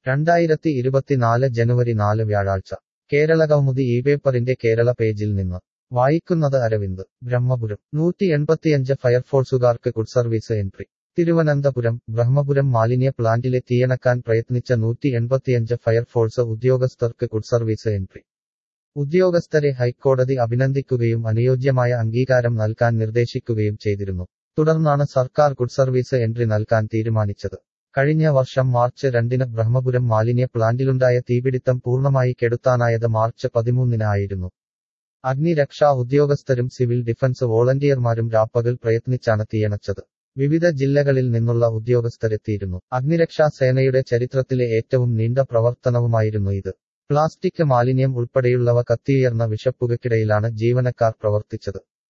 രണ്ടായിരത്തി ഇരുപത്തിനാല് ജനുവരി നാല് വ്യാഴാഴ്ച കേരള കൗമുദി ഈ പേപ്പറിന്റെ കേരള പേജിൽ നിന്ന് വായിക്കുന്നത് അരവിന്ദ് ബ്രഹ്മപുരം നൂറ്റി എൺപത്തിയഞ്ച് ഫയർഫോഴ്സുകാർക്ക് good service entry Thiruvananthapuram Brahmapuram മാലിന്യ പ്ലാന്റിലെ തീയണക്കാൻ പ്രയത്നിച്ച നൂറ്റി എൺപത്തിയഞ്ച് ഫയർഫോഴ്സ് ഉദ്യോഗസ്ഥർക്ക് ഗുഡ് സർവീസ് എൻട്രി ഉദ്യോഗസ്ഥരെ ഹൈക്കോടതി അഭിനന്ദിക്കുകയും അനുയോജ്യമായ അംഗീകാരം നൽകാൻ നിർദ്ദേശിക്കുകയും ചെയ്തിരുന്നു തുടർന്നാണ് സർക്കാർ ഗുഡ് സർവീസ് എൻട്രി നൽകാൻ തീരുമാനിച്ചത് കഴിഞ്ഞ വർഷം മാർച്ച് രണ്ടിന് ബ്രഹ്മപുരം മാലിന്യ പ്ലാന്റിലുണ്ടായ തീപിടിത്തം പൂർണ്ണമായി കെടുത്താനായത് മാർച്ച് പതിമൂന്നിന് ആയിരുന്നു അഗ്നിരക്ഷാ ഉദ്യോഗസ്ഥരും സിവിൽ ഡിഫൻസ് വോളണ്ടിയർമാരും രാപ്പകൽ പ്രയത്നിച്ചാണ് തീയണച്ചത് വിവിധ ജില്ലകളിൽ നിന്നുള്ള ഉദ്യോഗസ്ഥരെത്തിയിരുന്നു അഗ്നിരക്ഷാ സേനയുടെ ചരിത്രത്തിലെ ഏറ്റവും നീണ്ട പ്രവർത്തനവുമായിരുന്നു ഇത് പ്ലാസ്റ്റിക് മാലിന്യം ഉൾപ്പെടെയുള്ളവ കത്തിയുയർന്ന വിഷപ്പുകയ്ക്കിടയിലാണ് ജീവനക്കാർ പ്രവർത്തിച്ചത്